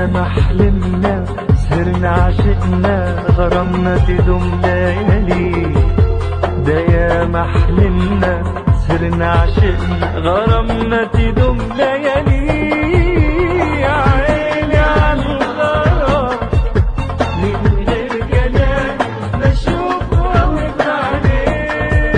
يا محلمنا سهرنا عشقنا غرامنا تدوم ليالي ده يا محلمنا سهرنا عشقنا غرامنا تدوم ليالي يا عيني عالغرام من غير كلام بشوفه وبعدين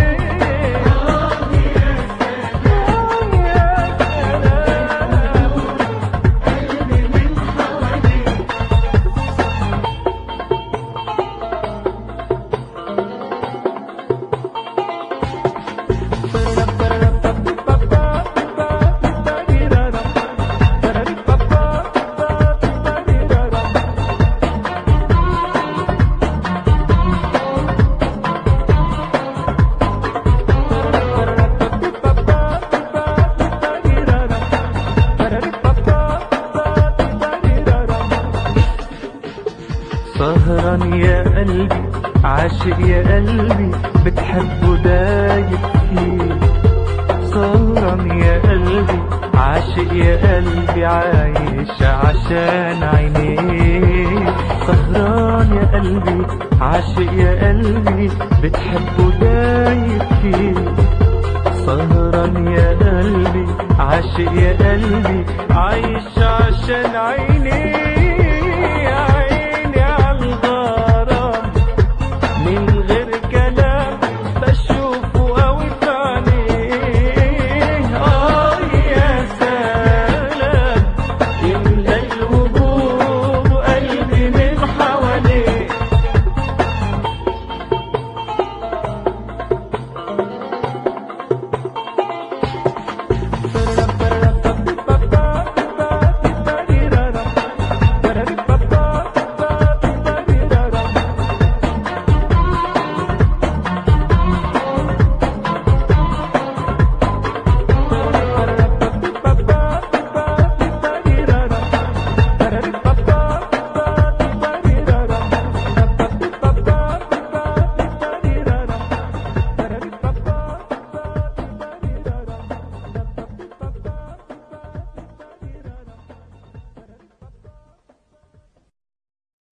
سهران يا قلبي عاشق يا قلبي بتحبه دايب فيه سهران يا قلبي عاشق يا قلبي عايش عشان عينيه سهران يا قلبي عاشق يا قلبي بتحبه دايب فيه سهران يا قلبي عاشق يا قلبي عايش عشان عيني